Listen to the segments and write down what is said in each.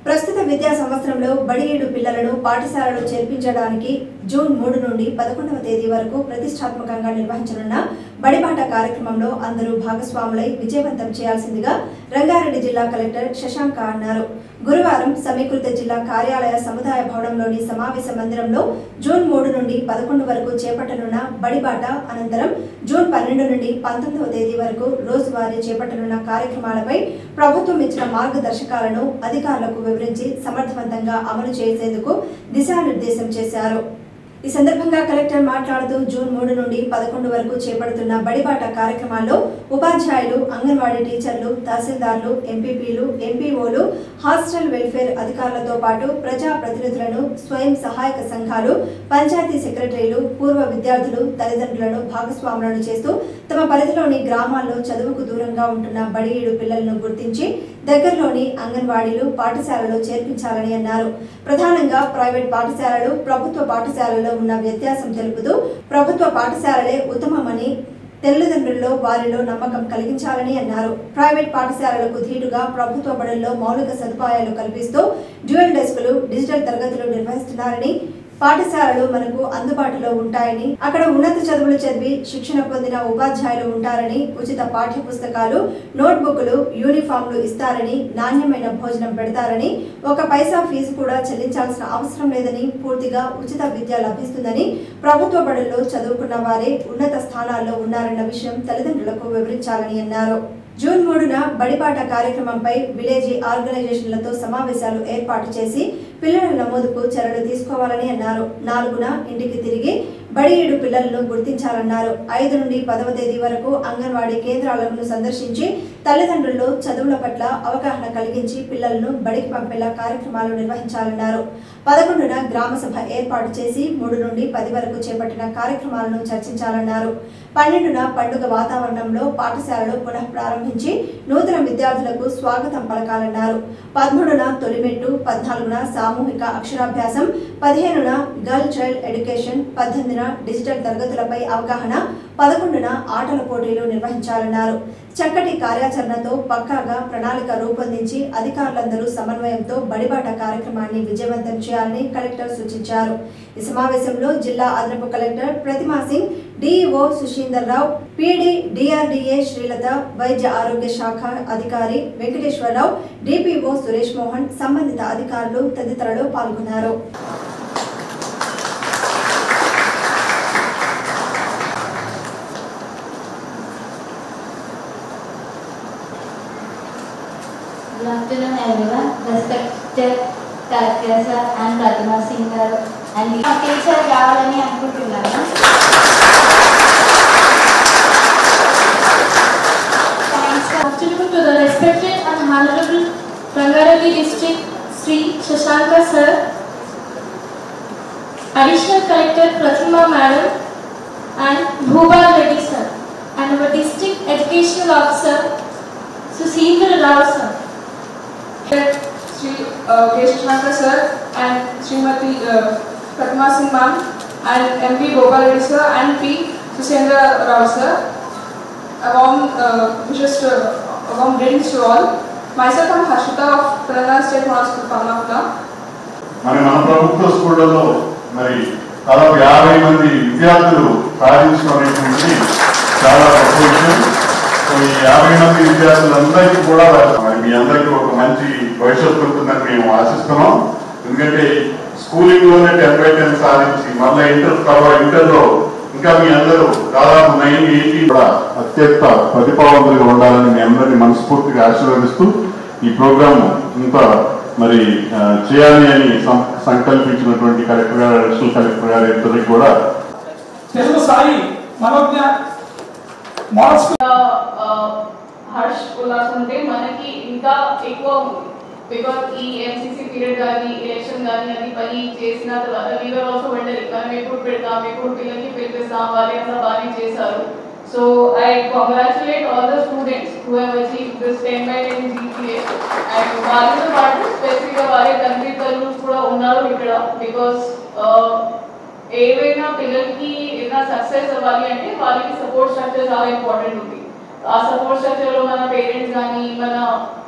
ప్రస్తుత విద్యా సంవత్సరంలో బడియేడు పిల్లలను పాఠశాలలో చేర్పించడానికి జూన్ మూడు నుండి పదకొండవ తేదీ వరకు ప్రతిష్టాత్మకంగా నిర్వహించనున్న బడిబాట కార్యక్రమంలో అందరూ భాగస్వాములై విజయవంతం చేయాల్సిందిగా రంగారెడ్డి జిల్లా కలెక్టర్ శశాంక అన్నారు గురువారం సమీకృత జిల్లా కార్యాలయ సముదాయ భవనంలోని సమావేశ మందిరంలో జూన్ మూడు నుండి పదకొండు వరకు చేపట్టనున్న బడిబాట అనంతరం జూన్ పన్నెండు నుండి పంతొమ్మిదవ తేదీ వరకు రోజువారీ చేపట్టనున్న కార్యక్రమాలపై ప్రభుత్వం ఇచ్చిన మార్గదర్శకాలను అధికారులకు వివరించి సమర్థవంతంగా అమలు చేసేందుకు దిశానిర్దేశం చేశారు ఈ సందర్భంగా కలెక్టర్ మాట్లాడుతూ జూన్ మూడు నుండి పదకొండు వరకు చేపడుతున్న బడిబాట కార్యక్రమాల్లో ఉపాధ్యాయులు అంగన్వాడీ టీచర్లు తహసీల్దార్లు ఎంపీపీలు ఎంపీఓలు హాస్టల్ వెల్ఫేర్ అధికారులతో పాటు ప్రజా ప్రతినిధులను స్వయం సహాయక సంఘాలు పంచాయతీ సెక్రటరీలు పూర్వ విద్యార్థులు తల్లిదండ్రులను భాగస్వాములను చేస్తూ తమ పరిధిలోని గ్రామాల్లో చదువుకు దూరంగా ఉంటున్న బడియేడు పిల్లలను గుర్తించి దగ్గరలోని అంగన్వాడీలు పాఠశాలలో చేర్పించాలని అన్నారు ప్రధానంగా ప్రైవేట్ పాఠశాలలు ప్రభుత్వ పాఠశాలలో ఉన్న వ్యత్యాసం తెలుపుతూ ప్రభుత్వ పాఠశాలలే ఉత్తమమని తల్లిదండ్రుల్లో వారిలో నమ్మకం కలిగించాలని అన్నారు ప్రైవేట్ పాఠశాలలకు ధీటుగా ప్రభుత్వ బడుల్లో మౌలిక సదుపాయాలు కల్పిస్తూ డ్యూయల్ డెస్కులు డిజిటల్ తరగతులు నిర్వహిస్తున్నారని పాఠశాలలు మనకు అందుబాటులో ఉంటాయని అక్కడ ఉన్నత చదువులు చదివి శిక్షణ పొందిన ఉపాధ్యాయులు ఉంటారని ఉచిత పాఠ్య పుస్తకాలు నోట్బుక్లు యూనిఫామ్లు ఇస్తారని నాణ్యమైన భోజనం పెడతారని ఒక పైసా ఫీజు కూడా చెల్లించాల్సిన అవసరం లేదని పూర్తిగా ఉచిత విద్య లభిస్తుందని ప్రభుత్వ బడుల్లో చదువుకున్న వారే ఉన్నత స్థానాల్లో ఉన్నారన్న విషయం తల్లిదండ్రులకు వివరించాలని అన్నారు జూన్ మూడున బడిపాట కార్యక్రమంపై విలేజీ ఆర్గనైజేషన్లతో సమావేశాలు ఏర్పాటు చేసి పిల్లల నమోదుకు చర్యలు తీసుకోవాలని అన్నారు నాలుగున ఇంటికి తిరిగి బడియేడు పిల్లలను గుర్తించాలన్నారు ఐదు నుండి పదవ తేదీ వరకు అంగన్వాడీ కేంద్రాలను సందర్శించి తల్లిదండ్రుల్లో చదువుల పట్ల అవగాహన కలిగించి పిల్లలను బడికి పంపేలా కార్యక్రమాలు నిర్వహించాలన్నారు పదకొండున గ్రామ సభ ఏర్పాటు చేసి మూడు నుండి పది వరకు చేపట్టిన కార్యక్రమాలను చర్చించాలన్నారు పన్నెండున పండుగ వాతావరణంలో పాఠశాలలు పునః ప్రారంభించి నూతన విద్యార్థులకు స్వాగతం పలకాలన్నారు పదమూడున తొలిమెట్టు పద్నాలుగున సామూహిక అక్షరాభ్యాసం పదిహేనున గర్ల్ చైల్డ్ ఎడ్యుకేషన్ పద్దెనిమిదిన డిజిటల్ తరగతులపై అవగాహన పదకొండున ఆటల పోటీలు నిర్వహించాలన్నారు చక్కటి కార్యాచరణతో పక్కాగా ప్రణాళిక రూపొందించి అధికారులందరూ సమన్వయంతో బడిబాట కార్యక్రమాన్ని విజయవంతం చేయాలని కలెక్టర్ సూచించారు ఈ సమావేశంలో జిల్లా అదనపు collector Pratima Singh DEO Sushinder Rao PD DRDA Srilatha వైద్య ఆరోగ్య శాఖ అధికారి వెంకటేశ్వరరావు డిపిఓ సురేష్ మోహన్ సంబంధిత అధికారులు తదితరులు పాల్గొన్నారు Good afternoon everyone, respected collector sir and Pratima Singh garu and teacher కావాలని అనుకుంటున్నాను Thanks. Good afternoon to the respected and honorable Rangareddy District Sri Shashanka Sir, Additional Collector Pratima Madam and Bhubal Reddy Sir, and our District Educational Officer Susindra Rao Sir. Sri uh, K. Shashanka sir and Srimati uh, Pratima Singh ma'am and M.P. Gopal Reddy sir and P. Susendra Rao sir. A warm uh, wishes to, a warm greetings to all. Myself I'm Harshita of Telangana State Model School, Pamapna. మరి మన ప్రభుత్వ స్కూళ్ళలో మరి దాదాపు యాభై మంది విద్యార్థులు సాధించడం అనేటువంటిది చాలా గొప్ప విషయం సో ఈ యాభై మంది విద్యార్థులందరికీ కూడా మరి మీ అందరికీ ఒక మంచి భవిష్యత్తు ఉంటుందని మేము ఆశిస్తున్నాం ఎందుకంటే స్కూలింగ్ లోనే టెన్ బై టెన్ సాధించి మళ్ళీ ఇంటర్ తర్వాత ఇంటర్లో ఇంకా మీ అందరూ దాదాపు నైన్ ఎయిటీ కూడా అత్యంత ప్రతిభావంతులుగా ఉండాలని మీ అందరినీ మనస్ఫూర్తిగా ఆశీర్వదిస్తూ ఈ ప్రోగ్రామ్ ఇంత మరి ఆ, చేయాలి అని సం- సంకల్పించినటువంటి కలెక్టర్ గారు అడిషనల్ కలెక్టర్ గారు ఇద్దరికి కూడా తెలుగు సాయి మనోజ్ఞ మోడల్ స్కూల్ హర్ష్ ఉల్లాస్ ఉంటే మనకి ఇంకా ఎక్కువ ఉంది బికాస్ ఈ ఎంసీసీ పీరియడ్ కానీ ఎలక్షన్ కానీ అది పని చేసిన తర్వాత వీఆర్ ఆల్సో వండరింగ్ మనం ఎప్పుడు పెడతాం ఎప్పుడు పిల్లలకి పిలిపిస్తాం వాళ్ళు అంతా బాగానే చేశారు so I congratulate all the students who have achieve this ten by ten GPA and వాళ్ళతో పాటు స్పెసిఫిక్గా వారి తండ్రి తల్లు కూడా ఉన్నారు ఇక్కడ బికాస్ ఏవైనా పిల్లలకి ఏదైనా సక్సెస్ అవ్వాలి అంటే వాళ్ళకి సపోర్ట్ స్ట్రక్చర్ చాలా ఇంపార్టెంట్ ఉంది ఆ సపోర్ట్ స్ట్రక్చర్ లో మన పేరెంట్స్ కానీ మన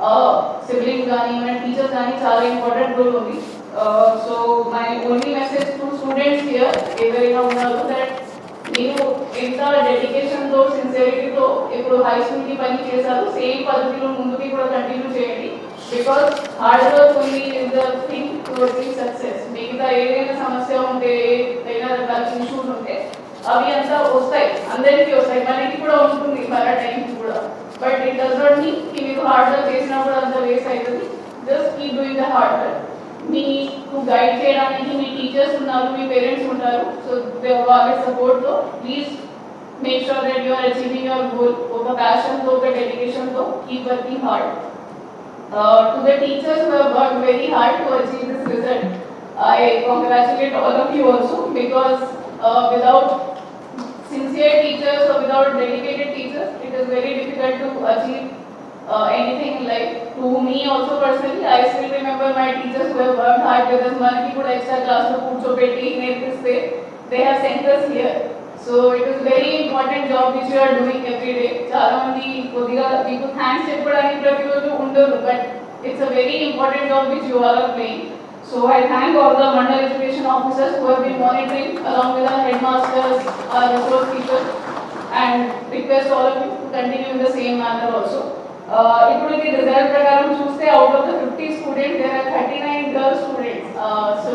సిబ్లింగ్స్ కానీ మన టీచర్స్ కానీ చాలా ఇంపార్టెంట్ రోల్ ఉంది so my only message to students here ఎవరైనా ఉన్నారు దట్ మీరు ఎంత డెడికేషన్తో సిన్సియరిటీతో ఇప్పుడు హై స్కూల్కి పని చేశారు సేమ్ పద్ధతిలో ముందుకి కూడా కంటిన్యూ చేయండి బికాస్ హార్డ్ వర్క్ ఉంది is the thing towards the success మిగతా ఏదైనా సమస్య ఉంటే ఏదైనా రకాల ఇష్యూస్ ఉంటే అవి అంతా వస్తాయి అందరికీ వస్తాయి మనకి కూడా ఉంటుంది మన టైంకి కూడా but it does not mean మీరు హార్డ్ వర్క్ చేసినా కూడా అంత వేస్ట్ అవుతుంది just keep doing the hard work మీకు గైడ్ చేయడానికి మీ టీచర్స్ ఉన్నారు మీ పేరెంట్స్ ఉంటారు సో వాళ్ళ సపోర్ట్తో please make sure that you are achieving your goal ఒక ప్యాషన్తో ఒక డెడికేషన్తో keep working hard to the teachers who have worked very hard to achieve this result, I congratulate all of you also because uh, without sincere teachers or without dedicated teachers, it is very difficult to achieve uh, anything in life. To me also personally, I still remember my teachers who have worked hard with us. Manaki kuda extra class lo కూర్చోబెట్టి నేర్పిస్తే they have sent us here. So it is very important job which you are doing every day చాలా మంది కొద్దిగా మీకు thanks చెప్పడానికి ప్రతిరోజు ఉండరు but it's uh very important job which you are playing so I thank all the mandal education officers who have been monitoring along with our head masters or resource teachers and request all of you to continue in the same manner also ఇప్పుడు ఇది result ప్రకారం చూస్తే out of the fifty students there are thirty nine girl students so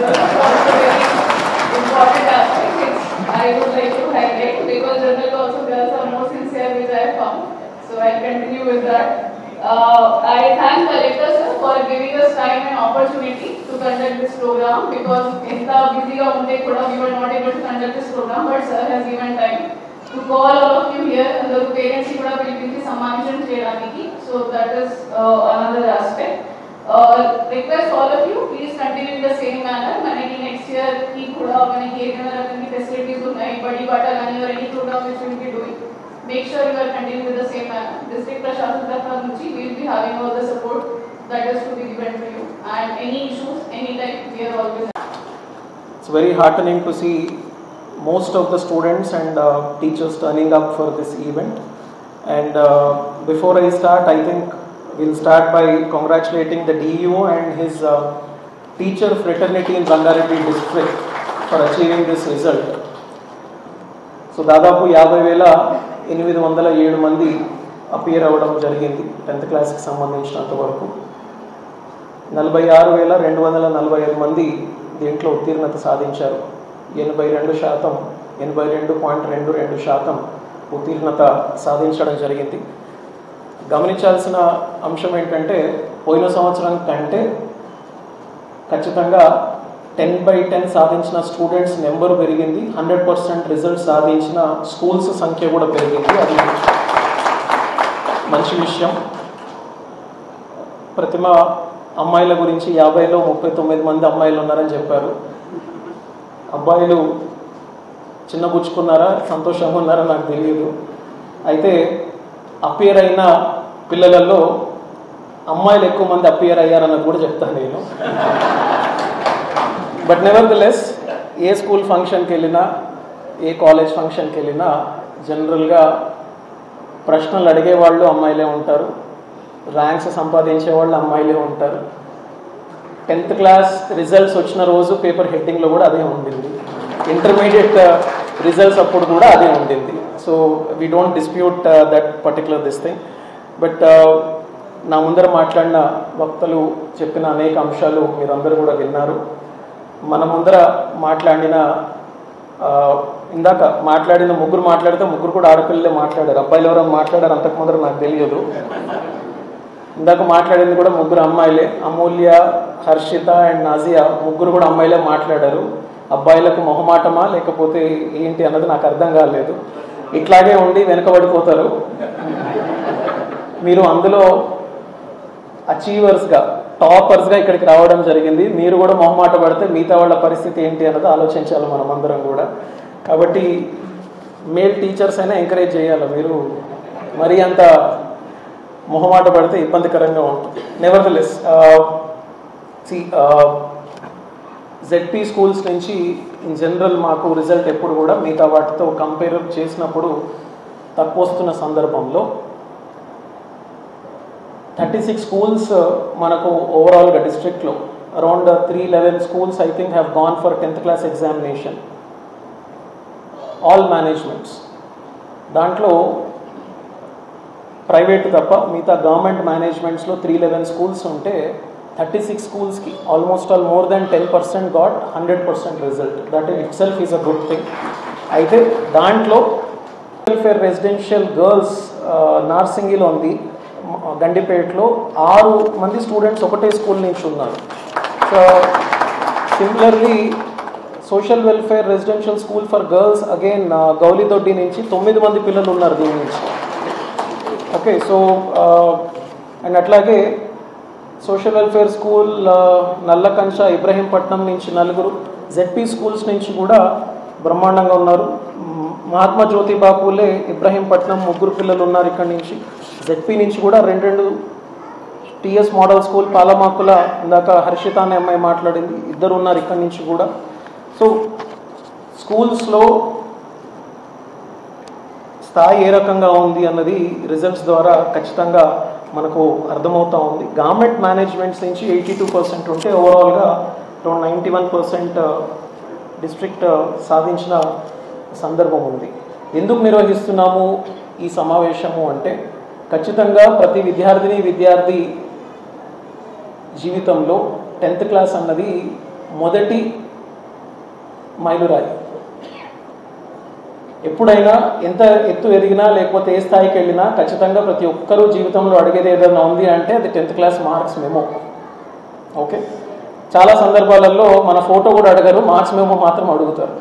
important aspect which I would like to highlight because generally also girls are more sincere which I have found. So I'll continue with that. Uh, I thank Collector sir for giving us time and opportunity to conduct this program because ఎంత బిజీగా ఉంటే కూడా we were not able to conduct this program but sir has given time to call all of you here అందరూ parents కూడా పిలిపించి సన్మానించడం చేయడానికి so that is another aspect request all of you please continue in the same manner మనకి next year కి కూడా మనకి ఏదైనా రకమైన ఫెసిలిటీస్ ఉన్నాయి బడి బాట కానీ or any program which will be doing make sure you are continue with the same manner district ప్రశాసన తరఫు నుంచి will be having all the support that is to be given to you and any issues any time we are always It's very heartening to see most of the students and uh, teachers turning up for this event. And uh, before I start, I think we'll start by congratulating the DEO and his uh, teacher fraternity in Rangareddy district for achieving this result. So దాదాపు యాభై వేల ఎనిమిది వందల ఏడు మంది appear అవ్వడం జరిగింది tenth క్లాస్కి సంబంధించినంత వరకు నలభై ఆరు వేల రెండు వందల నలభై ఐదు మంది దీంట్లో ఉత్తీర్ణత సాధించారు ఎనభై రెండు శాతం ఎనభై రెండు పాయింట్ రెండు రెండు శాతం ఉత్తీర్ణత సాధించడం జరిగింది గమనించాల్సిన అంశం ఏంటంటే పోయిన సంవత్సరం కంటే ఖచ్చితంగా టెన్ బై టెన్ సాధించిన స్టూడెంట్స్ నెంబర్ పెరిగింది హండ్రెడ్ పర్సెంట్ రిజల్ట్ సాధించిన స్కూల్స్ సంఖ్య కూడా పెరిగింది అది మంచి విషయం ప్రతిమ అమ్మాయిల గురించి యాభైలో ముప్పై తొమ్మిది మంది అమ్మాయిలు ఉన్నారని చెప్పారు అబ్బాయిలు చిన్నబుచ్చుకున్నారా సంతోషంగా ఉన్నారా నాకు తెలియదు అయితే అపియర్ అయిన పిల్లలలో అమ్మాయిలు ఎక్కువ మంది అపియర్ అయ్యారన్నది కూడా చెప్తాను నేను బట్ నెవర్ లెస్ ఏ స్కూల్ ఫంక్షన్కి వెళ్ళినా ఏ కాలేజ్ ఫంక్షన్కి వెళ్ళినా జనరల్గా ప్రశ్నలు అడిగేవాళ్ళు అమ్మాయిలే ఉంటారు ర్యాంక్స్ సంపాదించే వాళ్ళు అమ్మాయిలే ఉంటారు టెన్త్ క్లాస్ రిజల్ట్స్ వచ్చిన రోజు పేపర్ హెడ్డింగ్లో కూడా అదే ఉండింది ఇంటర్మీడియట్ రిజల్ట్స్ అప్పుడు కూడా అదే ఉండింది so we don't dispute that particular this thing but నా ముందర మాట్లాడిన వక్తలు చెప్పిన అనేక అంశాలు మీరందరూ కూడా విన్నారు మన ముందర మాట్లాడిన ఆ, ఇందాక మాట్లాడిన ముగ్గురు మాట్లాడితే ముగ్గురు కూడా ఆడపిల్లలే మాట్లాడారు అబ్బాయిలు ఎవరైనా మాట్లాడారు అంతకు ముందర నాకు తెలియదు ఇందాక మాట్లాడింది కూడా ముగ్గురు అమ్మాయిలే అమూల్య హర్షిత అండ్ నాజియా ముగ్గురు కూడా అమ్మాయిలే మాట్లాడారు అబ్బాయిలకు మొహమాటమా లేకపోతే ఏంటి అన్నది నాకు అర్థం కాలేదు ఇట్లాగే ఉండి వెనకబడిపోతారు మీరు అందులో అచీవర్స్గా టాపర్స్గా ఇక్కడికి రావడం జరిగింది మీరు కూడా మొహమాట పడితే మిగతా వాళ్ళ పరిస్థితి ఏంటి అన్నది ఆలోచించాలి మనం అందరం కూడా కాబట్టి మేల్ టీచర్స్ అయినా ఎంకరేజ్ చేయాలి మీరు మరీ అంత మొహమాట పడితే ఇబ్బందికరంగా ఉంటుంది నెవర్ లెస్ సి జెడ్పీ స్కూల్స్ నుంచి ఇన్ జనరల్ మాకు రిజల్ట్ ఎప్పుడు కూడా మిగతా వాటితో కంపేర్ చేసినప్పుడు తక్కువ వస్తున్న సందర్భంలో థర్టీ సిక్స్ స్కూల్స్ మనకు ఓవరాల్గా డిస్ట్రిక్ట్లో around three eleven schools I think have gone for tenth class examination all managements దాంట్లో ప్రైవేట్ తప్ప మిగతా గవర్నమెంట్ మేనేజ్మెంట్స్లో త్రీ లెవెన్ స్కూల్స్ ఉంటే థర్టీ సిక్స్ స్కూల్స్కి almost all more than ten percent got hundred percent result that itself is uh good thing అయితే దాంట్లో welfare residential girls నార్సింగిలో ఉంది మ- గండిపేటలో ఆరు మంది స్టూడెంట్స్ ఒకటే స్కూల్ నుంచి ఉన్నారు so similarly social welfare residential school for girls again Gowlidoddi నుంచి తొమ్మిది మంది పిల్లలు ఉన్నారు దీని నుంచి ఓకే సో అండ్ అట్లాగే social welfare school Nallakancha Ibrahimpatnam నుంచి నలుగురు జెడ్పీ స్కూల్స్ నుంచి కూడా బ్రహ్మాండంగా ఉన్నారు మ్, మహాత్మా జ్యోతిబా పూలే ఇబ్రహీంపట్నం ముగ్గురు పిల్లలు ఉన్నారు ఇక్కడి నుంచి జెడ్పీ నుంచి కూడా రెండు రెండు టిఎస్ మోడల్ స్కూల్ పాలమాకుల ఇందాక హర్షిత అనే అమ్మాయి మాట్లాడింది ఇద్దరు ఉన్నారు ఇక్కడి నుంచి కూడా సో స్కూల్స్లో స్థాయి ఏ రకంగా ఉంది అన్నది రిజల్ట్స్ ద్వారా ఖచ్చితంగా మనకు అర్థమవుతా ఉంది గవర్నమెంట్ మేనేజ్మెంట్స్ నుంచి ఎయిటీ టూ పర్సెంట్ ఉంటే ఓవరాల్గా around ninety one percent district సాధించిన సందర్భం ఉంది ఎందుకు నిర్వహిస్తున్నాము ఈ సమావేశము అంటే ఖచ్చితంగా ప్రతి విద్యార్థిని విద్యార్థి జీవితంలో టెన్త్ క్లాస్ అన్నది మొదటి మైలురాయి ఎప్పుడైనా ఎంత ఎత్తు ఎదిగినా లేకపోతే ఏ స్థాయికి వెళ్ళినా ఖచ్చితంగా ప్రతి ఒక్కరూ జీవితంలో అడిగేది ఏదైనా ఉంది అంటే అది tenth class marks memo okay చాలా సందర్భాలలో మన ఫోటో కూడా అడగరు మార్క్స్ మెమో మాత్రం అడుగుతారు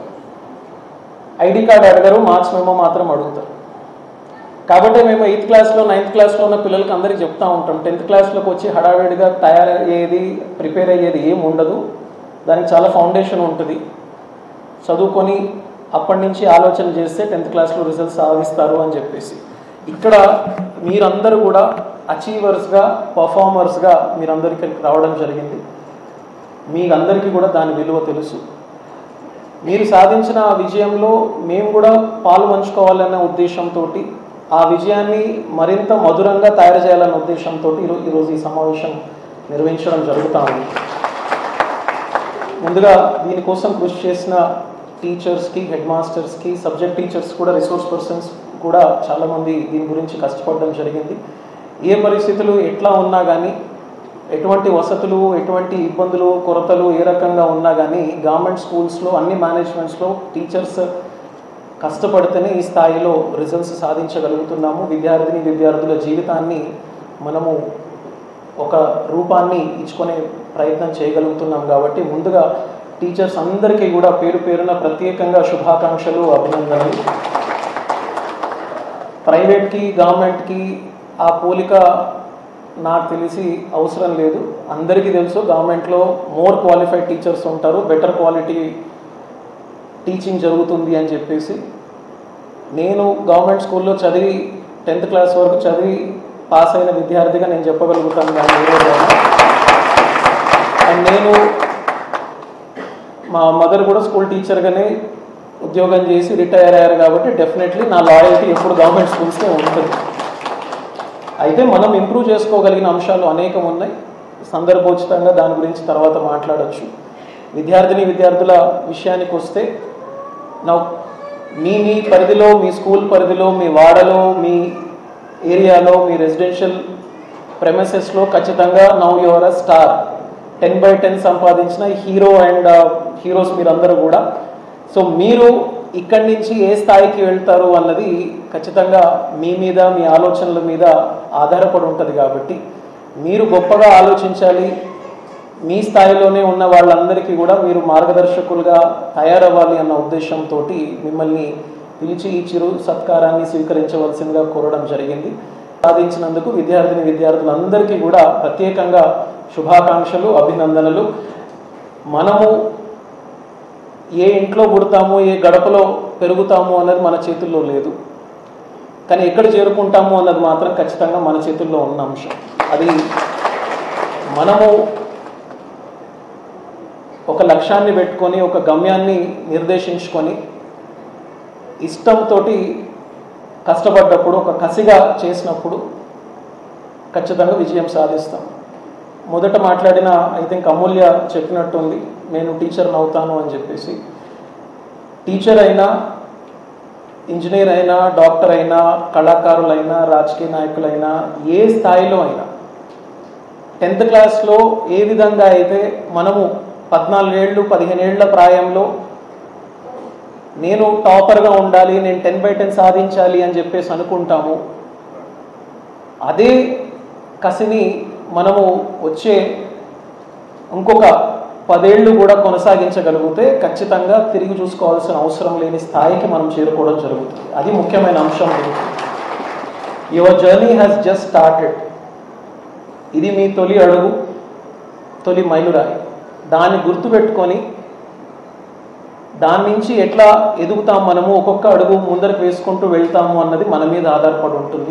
ఐడి కార్డ్ అడగరు మార్క్స్ మెమో మాత్రం అడుగుతారు కాబట్టి మేము ఎయిత్ క్లాస్లో నైన్త్ క్లాస్లో ఉన్న పిల్లలకి అందరికీ చెప్తా ఉంటాం టెన్త్ క్లాస్లోకి వచ్చి హడావిడిగా తయారయ్యేది ప్రిపేర్ అయ్యేది ఏం ఉండదు దానికి చాలా ఫౌండేషన్ ఉంటుంది చదువుకొని అప్పటి నుంచి ఆలోచన చేస్తే టెన్త్ క్లాస్లో రిజల్ట్స్ సాధిస్తారు అని చెప్పేసి ఇక్కడ మీరందరూ కూడా అచీవర్స్గా పర్ఫార్మర్స్గా మీరందరూ ఇక్కడికి రావడం జరిగింది మీ అందరికీ కూడా దాని విలువ తెలుసు మీరు సాధించిన ఆ విజయంలో మేము కూడా పాలు పంచుకోవాలన్న ఉద్దేశంతో ఆ విజయాన్ని మరింత మధురంగా తయారు చేయాలన్న ఉద్దేశంతో ఈరోజు ఈరోజు ఈ సమావేశం నిర్వహించడం జరుగుతూ ఉంది ముందుగా దీనికోసం కృషి చేసిన టీచర్స్కి హెడ్ మాస్టర్స్కి సబ్జెక్ట్ టీచర్స్ కూడా రిసోర్స్ పర్సన్స్ కూడా చాలామంది దీని గురించి కష్టపడడం జరిగింది ఏ పరిస్థితులు ఎట్లా ఉన్నా కానీ ఎటువంటి వసతులు ఎటువంటి ఇబ్బందులు కొరతలు ఏ రకంగా ఉన్నా కానీ గవర్నమెంట్ స్కూల్స్లో అన్ని మేనేజ్మెంట్స్లో టీచర్స్ కష్టపడితేనే ఈ స్థాయిలో రిజల్ట్స్ సాధించగలుగుతున్నాము విద్యార్థిని విద్యార్థుల జీవితాన్ని మనము ఒక రూపాన్ని ఇచ్చుకునే ప్రయత్నం చేయగలుగుతున్నాం కాబట్టి ముందుగా టీచర్స్ అందరికీ కూడా పేరు పేరున ప్రత్యేకంగా శుభాకాంక్షలు అభినందనలు ప్రైవేట్కి గవర్నమెంట్కి ఆ పోలిక నాకు తెలిసి అవసరం లేదు అందరికీ తెలుసు గవర్నమెంట్లో మోర్ క్వాలిఫైడ్ టీచర్స్ ఉంటారు బెటర్ క్వాలిటీ టీచింగ్ జరుగుతుంది అని చెప్పేసి నేను గవర్నమెంట్ స్కూల్లో చదివి టెన్త్ క్లాస్ వరకు చదివి పాస్ అయిన విద్యార్థిగా నేను చెప్పగలుగుతాను కానీ ఏదైనా అండ్ నేను మా మదర్ కూడా స్కూల్ టీచర్గానే ఉద్యోగం చేసి రిటైర్ అయ్యారు కాబట్టి డెఫినెట్లీ నా లాయల్టీ ఎప్పుడు గవర్నమెంట్ స్కూల్స్కే ఉంటుంది అయితే మనం ఇంప్రూవ్ చేసుకోగలిగిన అంశాలు అనేకం ఉన్నాయి సందర్భోచితంగా దాని గురించి తర్వాత మాట్లాడొచ్చు విద్యార్థిని విద్యార్థుల విషయానికి వస్తే నా మీ మీ పరిధిలో మీ స్కూల్ పరిధిలో మీ వాడలో మీ ఏరియాలో మీ రెసిడెన్షియల్ ప్రెమిసెస్లో ఖచ్చితంగా now your uh star ten by ten సంపాదించిన హీరో అండ్ హీరోస్ మీరందరూ కూడా సో మీరు ఇక్కడి నుంచి ఏ స్థాయికి వెళ్తారు అన్నది ఖచ్చితంగా మీ మీద మీ ఆలోచనల మీద ఆధారపడి ఉంటుంది కాబట్టి మీరు గొప్పగా ఆలోచించాలి మీ స్థాయిలోనే ఉన్న వాళ్ళందరికీ కూడా మీరు మార్గదర్శకులుగా తయారవ్వాలి అన్న ఉద్దేశంతో మిమ్మల్ని పిలిచి ఈ చిరు సత్కారాన్ని స్వీకరించవలసిందిగా కోరడం జరిగింది సాధించినందుకు విద్యార్థిని విద్యార్థులందరికీ కూడా ప్రత్యేకంగా శుభాకాంక్షలు అభినందనలు మనము ఏ ఇంట్లో పుడతాము ఏ గడపలో పెరుగుతాము అన్నది మన చేతుల్లో లేదు కానీ ఎక్కడ చేరుకుంటాము అన్నది మాత్రం ఖచ్చితంగా మన చేతుల్లో ఉన్న అంశం అది మనము ఒక లక్ష్యాన్ని పెట్టుకొని ఒక గమ్యాన్ని నిర్దేశించుకొని ఇష్టంతో కష్టపడ్డప్పుడు ఒక కసిగా చేసినప్పుడు ఖచ్చితంగా విజయం సాధిస్తాం మొదట మాట్లాడిన ఐ థింక్ అమూల్య చెప్పినట్టుంది నేను టీచర్ని అవుతాను అని చెప్పేసి టీచర్ అయినా ఇంజనీర్ అయినా డాక్టర్ అయినా కళాకారులైనా రాజకీయ నాయకులైనా ఏ స్థాయిలో అయినా టెన్త్ క్లాస్లో ఏ విధంగా అయితే మనము పద్నాలుగేళ్ళు పదిహేనేళ్ల ప్రాయంలో నేను టాపర్గా ఉండాలి నేను టెన్ బై టెన్ సాధించాలి అని చెప్పేసి అనుకుంటాము అదే కసిని మనము వచ్చే ఇంకొక పదేళ్ళు కూడా కొనసాగించగలిగితే ఖచ్చితంగా తిరిగి చూసుకోవాల్సిన అవసరం లేని స్థాయికి మనం చేరుకోవడం జరుగుతుంది అది ముఖ్యమైన అంశం your journey has just started ఇది మీ తొలి అడుగు తొలి మైలురాయి దాన్ని గుర్తుపెట్టుకొని దాని నుంచి ఎట్లా ఎదుగుతాం మనము ఒక్కొక్క అడుగు ముందరకు వేసుకుంటూ వెళ్తాము అన్నది మన మీద ఆధారపడి ఉంటుంది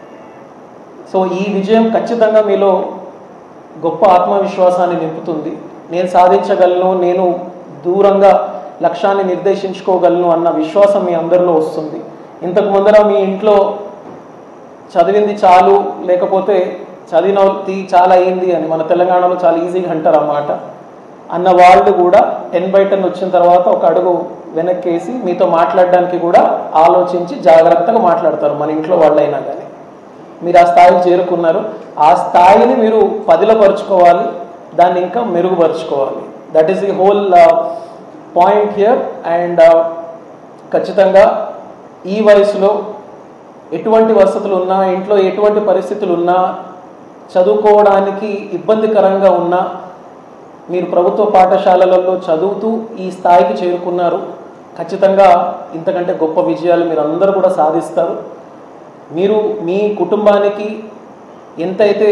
సో ఈ విజయం ఖచ్చితంగా మీలో గొప్ప ఆత్మవిశ్వాసాన్ని నింపుతుంది నేను సాధించగలను నేను దూరంగా లక్ష్యాన్ని నిర్దేశించుకోగలను అన్న విశ్వాసం మీ అందరిలో వస్తుంది ఇంతకు ముందర మీ ఇంట్లో చదివింది చాలు లేకపోతే చదివినది చాలా అయింది అని మన తెలంగాణలో చాలా ఈజీగా అంటారు అన్నమాట అన్న వాళ్ళు కూడా టెన్ బై టెన్ వచ్చిన తర్వాత ఒక అడుగు వెనక్కేసి మీతో మాట్లాడడానికి కూడా ఆలోచించి జాగ్రత్తగా మాట్లాడతారు మన ఇంట్లో వాళ్ళైనా కానీ మీరు ఆ స్థాయికి చేరుకున్నారు ఆ స్థాయిని మీరు పదిలపరుచుకోవాలి దాన్ని ఇంకా మెరుగుపరుచుకోవాలి that is the whole point here and ఖచ్చితంగా ఈ వయసులో ఎటువంటి వసతులు ఉన్నా ఇంట్లో ఎటువంటి పరిస్థితులు ఉన్నా చదువుకోవడానికి ఇబ్బందికరంగా ఉన్నా మీరు ప్రభుత్వ పాఠశాలలలో చదువుతూ ఈ స్థాయికి చేరుకున్నారు ఖచ్చితంగా ఇంతకంటే గొప్ప విజయాలు మీరు అందరూ కూడా సాధిస్తారు మీరు మీ కుటుంబానికి ఎంతైతే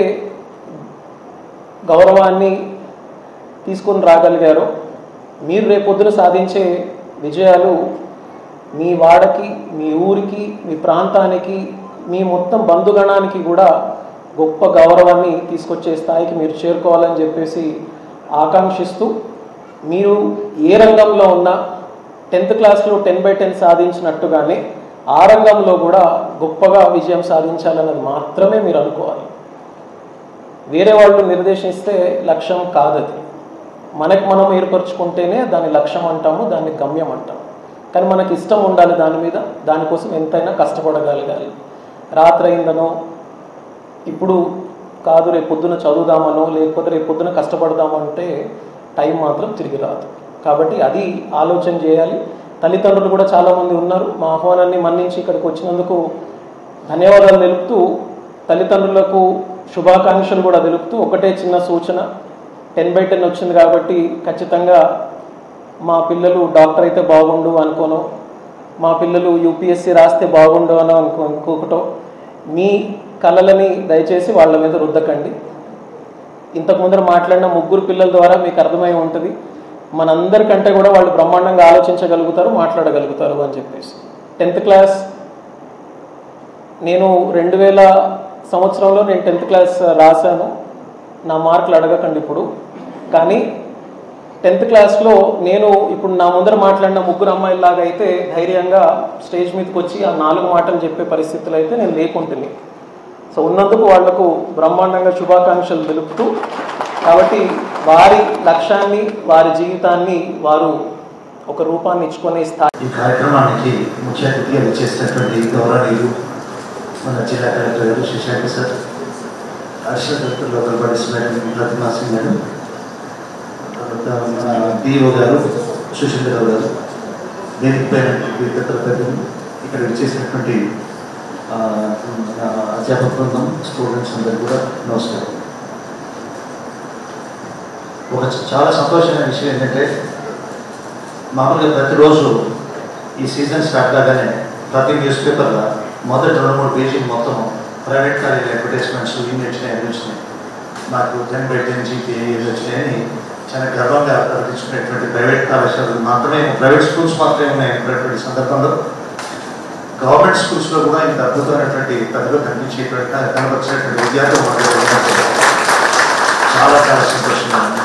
గౌరవాన్ని తీసుకొని రాగలిగారో మీరు రేపొద్దున సాధించే విజయాలు మీ వాడకి మీ ఊరికి మీ ప్రాంతానికి మీ మొత్తం బంధుగణానికి కూడా గొప్ప గౌరవాన్ని తీసుకొచ్చే స్థాయికి మీరు చేరుకోవాలని చెప్పేసి ఆకాంక్షిస్తూ మీరు ఏ రంగంలో ఉన్నా టెన్త్ క్లాస్లో టెన్ బై టెన్ సాధించినట్టుగానే ఆ రంగంలో కూడా గొప్పగా విజయం సాధించాలన్నది మాత్రమే మీరు అనుకోవాలి వేరే వాళ్ళు నిర్దేశిస్తే లక్ష్యం కాదది మనకు మనం ఏర్పరచుకుంటేనే దాని లక్ష్యం అంటాము దాన్ని గమ్యం అంటాము కానీ మనకి ఇష్టం ఉండాలి దాని మీద దానికోసం ఎంతైనా కష్టపడగలగాలి రాత్రి అయిందనో ఇప్పుడు కాదు రేపు పొద్దున చదువుదామనో లేకపోతే రేపు పొద్దున కష్టపడదామంటే టైం మాత్రం తిరిగి రాదు కాబట్టి అది ఆలోచన చేయాలి తల్లిదండ్రులు కూడా చాలామంది ఉన్నారు మా ఆహ్వానాన్ని మన్నించి ఇక్కడికి వచ్చినందుకు ధన్యవాదాలు తెలుపుతూ తల్లిదండ్రులకు శుభాకాంక్షలు కూడా తెలుపుతూ ఒకటే చిన్న సూచన టెన్ బై టెన్ వచ్చింది కాబట్టి ఖచ్చితంగా మా పిల్లలు డాక్టర్ అయితే బాగుండు అనుకోను మా పిల్లలు యూపీఎస్సీ రాస్తే బాగుండు అని అనుకో ఇంకొకటో మీ కళలని దయచేసి వాళ్ళ మీద రుద్దకండి ఇంతకు ముందర మాట్లాడిన ముగ్గురు పిల్లల ద్వారా మీకు అర్థమై ఉంటుంది మనందరికంటే కూడా వాళ్ళు బ్రహ్మాండంగా ఆలోచించగలుగుతారు మాట్లాడగలుగుతారు అని చెప్పేసి టెన్త్ క్లాస్ నేను రెండు వేల సంవత్సరంలో నేను టెన్త్ క్లాస్ రాశాను నా మార్కులు అడగకండి ఇప్పుడు కానీ టెన్త్ క్లాస్లో నేను ఇప్పుడు నా ముందర మాట్లాడిన ముగ్గురు అమ్మాయిలాగా అయితే ధైర్యంగా స్టేజ్ మీదకి వచ్చి ఆ నాలుగు మాటలు చెప్పే పరిస్థితులు అయితే నేను లేకుంటుంది సో ఉన్నందుకు వాళ్లకు బ్రహ్మాండంగా శుభాకాంక్షలు తెలుపుతూ కాబట్టి వారి లక్ష్యాన్ని వారి జీవితాన్ని వారు ఒక రూపాన్ని ఇచ్చుకునే స్థాయి ఈ కార్యక్రమానికి ముఖ్య అతిథిగా వచ్చేసినటువంటి గౌరవనీయులు మన జిల్లా కలెక్టర్ గారు Shashank sir additional collector local bodies madam Pratima Singh madam తర్వాత మన డిఓ గారు సుశీంద్రరావు గారు దీనికి పైన ఇతర పెద్దలు ఇక్కడ వచ్చేసినటువంటి ఆ, మన అధ్యాపక బృందం స్టూడెంట్స్ అందరికీ కూడా నమస్కారం ఒక చాలా సంతోషమైన విషయం ఏంటంటే మామూలుగా ప్రతిరోజు ఈ సీజన్ స్టార్ట్ కాగానే ప్రతి న్యూస్ పేపర్లో మొదటి రెండు మూడు పేజీలు మొత్తం ప్రైవేట్ కాలేజ్ అడ్వర్టైజ్మెంట్స్ ఇన్ని వచ్చినాయి అన్ని వచ్చినాయి నాకు టెన్ బై టెన్ జీపీఏ ఇవి వచ్చినాయని చాలా గర్వంగా ప్రకటించుకునేటువంటి ప్రైవేట్ కళాశాలలు మాత్రమే ప్రైవేట్ స్కూల్స్ మాత్రమే ఉన్నాయన్నటువంటి సందర్భంలో గవర్నమెంట్ స్కూల్స్లో కూడా ఇంత అద్భుతమైనటువంటి ప్రతిభ కనిపించేటువంటి కనపరిచినటువంటి విద్యార్థులు మాట్లాడుతున్నారు చాలా చాలా సంతోషంగా ఉంది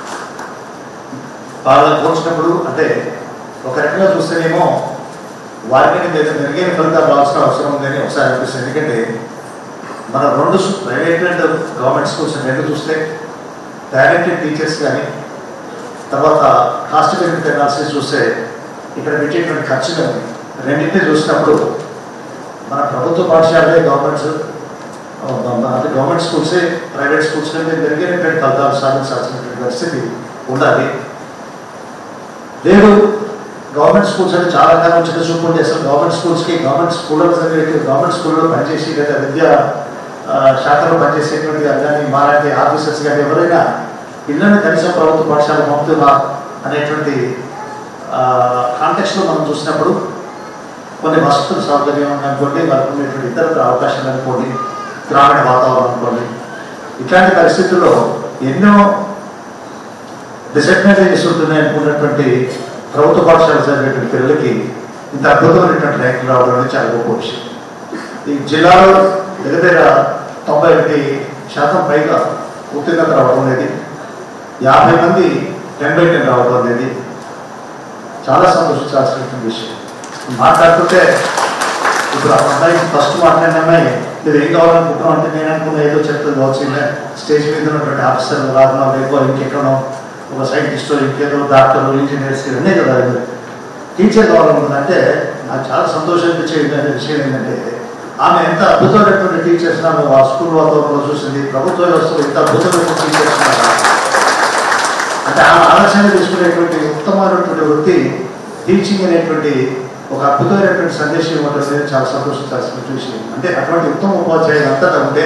వాళ్ళని పోల్చినప్పుడు అంటే ఒక రకంగా చూస్తేనేమో వారికి మెరుగైన ఫలితాలు రావాల్సిన అవసరం ఉందని ఒకసారి అనిపిస్తుంది ఎందుకంటే మన రెండు ప్రైవేట్ అండ్ గవర్నమెంట్ స్కూల్స్ రెండు చూస్తే టాలెంటెడ్ టీచర్స్ కానీ తర్వాత కాస్ట్ బెనిఫిట్ అనాలిసిస్ చూస్తే ఇక్కడ పెట్టేటువంటి ఖర్చు కానీ రెండింటినీ చూసినప్పుడు మన ప్రభుత్వ పాఠశాలే గవర్నమెంట్స్ అంటే గవర్నమెంట్ స్కూల్సే ప్రైవేట్ స్కూల్స్ కంటే మెరుగైనటువంటి ఫలితాలు సాధించాల్సినటువంటి పరిస్థితి ఉండాలి లేదు గవర్నమెంట్ స్కూల్స్ అంటే చాలా కాలం చిన్న చూపు ఉంటే అసలు గవర్నమెంట్ స్కూల్స్కి గవర్నమెంట్ స్కూల్లో గవర్నమెంట్ స్కూల్లో పనిచేసి లేదా విద్యా ఆ, శాఖలో పనిచేసేటువంటి కానీ మాలాంటి ఆఫీసర్స్ కానీ ఎవరైనా పిల్లల్ని కనీసం ప్రభుత్వ పాఠశాల పంపుతున్నా అనేటువంటి కాంటెక్స్లో మనం చూసినప్పుడు కొన్ని వసతుల సౌకర్యం అనుకోండి వాళ్ళకు ఉండేటువంటి ఇతర అవకాశాలు అనుకోండి గ్రామీణ వాతావరణం అనుకోండి ఇట్లాంటి పరిస్థితుల్లో ఎన్నో డిసడ్వాంటేజెస్ ఉంటున్నాయి అనుకున్నటువంటి ప్రభుత్వ పాఠశాల చదివేటువంటి పిల్లలకి ఇంత అద్భుతమైనటువంటి ర్యాంకులు రావడం అనేది చాలా గొప్ప విషయం ఈ జిల్లాలో దగ్గర దగ్గర తొంభై ఒకటి శాతం పైగా ఉత్తీర్ణత రావడం అనేది యాభై మంది టెన్ బై టెన్ రావడం అనేది చాలా సంతోషించాల్సినటువంటి విషయం మాట్లాడుతుంటే ఇప్పుడు ఆ అమ్మాయికి ఫస్ట్ మాట్లాడిన అమ్మాయి మీరు ఏం కావాలనుకుంటున్నాం అంటే నేను అనుకున్న ఏదో చెప్తుంది కావచ్చు ఈమె స్టేజ్ మీద ఉన్నటువంటి ఆఫీసర్ రాకుండా లేకో ఇంకెక్కడో ఒక సైంటిస్ట్ ఇంకేదో డాక్టర్ ఇంజనీర్స్ ఇవన్నీ కదా ఇవి. టీచర్ కావాలనుకుందంటే నాకు చాలా సంతోషం అనిపించే విధమైన విషయం ఏంటంటే ఆమె ఎంత అద్భుతమైనటువంటి టీచర్స్ ఆమె ఆ స్కూల్ వాతావరణంలో చూసింది ప్రభుత్వ వ్యవస్థలో ఎంత అద్భుతమైన టీచర్స్ అంటే ఆమె ఆలస్యంగా తీసుకునేటువంటి ఉత్తమమైనటువంటి వృత్తి టీచింగ్ అనేటువంటి ఒక అద్భుతమైనటువంటి సందేశం ఇవ్వడం అనేది చాలా సంతోషించాల్సిన విషయం అంటే అటువంటి ఉత్తమ ఉపాధ్యాయులు అంతటా ఉంటే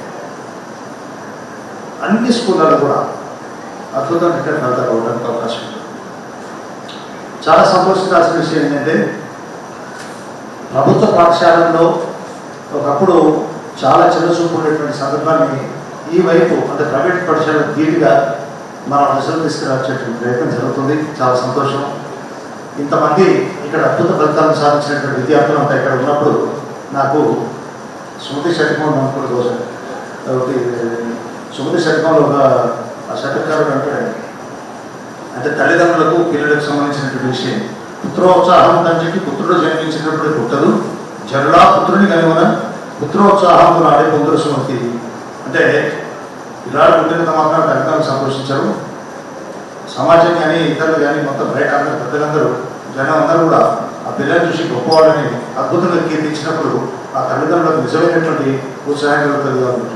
అన్ని స్కూళ్ళలో కూడా అద్భుతమైనటువంటి ఫలితాలు అవడానికి అవకాశం ఉంది చాలా సంతోషించాల్సిన విషయం ఏంటంటే ప్రభుత్వ పాఠశాలల్లో ఒకప్పుడు చాలా చిన్న చూపు ఉండేటువంటి సందర్భాన్ని ఈ వైపు అంటే ప్రైవేట్ పాఠశాల ధీటుగా మనం రిజల్ట్ తీసుకురావచ్చేటువంటి ప్రయత్నం జరుగుతుంది చాలా సంతోషం ఇంతమంది ఇక్కడ అద్భుత ఫలితాలను సాధించినటువంటి విద్యార్థులు అంతా ఇక్కడ ఉన్నప్పుడు నాకు సుమతి శతకం అనుకున్న కోసం ఒకటి సుమతి శతకంలో ఒక ఆ శతకారుడు అంటాడు అంటే తల్లిదండ్రులకు పిల్లలకు సంబంధించినటువంటి విషయం పుత్రోత్సాహం తండ్రికి పుత్రుడు జన్మించినప్పుడు పుట్టదు జరుడా పుత్రుని కనుగొన పుత్రోత్సాహం నాడే పొందురు సుమతి అంటే పిల్లాడు పుట్టినంత మాత్రం తల్లిదండ్రులు సంతోషించరు సమాజం కానీ ఇతరులు కానీ మొత్తం బయట అందరూ పెద్దలందరూ జనం అందరూ కూడా ఆ పిల్లల్ని చూసి గొప్పవాళ్ళని అద్భుతంగా కీర్తించినప్పుడు ఆ తల్లిదండ్రులకు నిజమైనటువంటి ఉత్సాహం కలుగుతుంది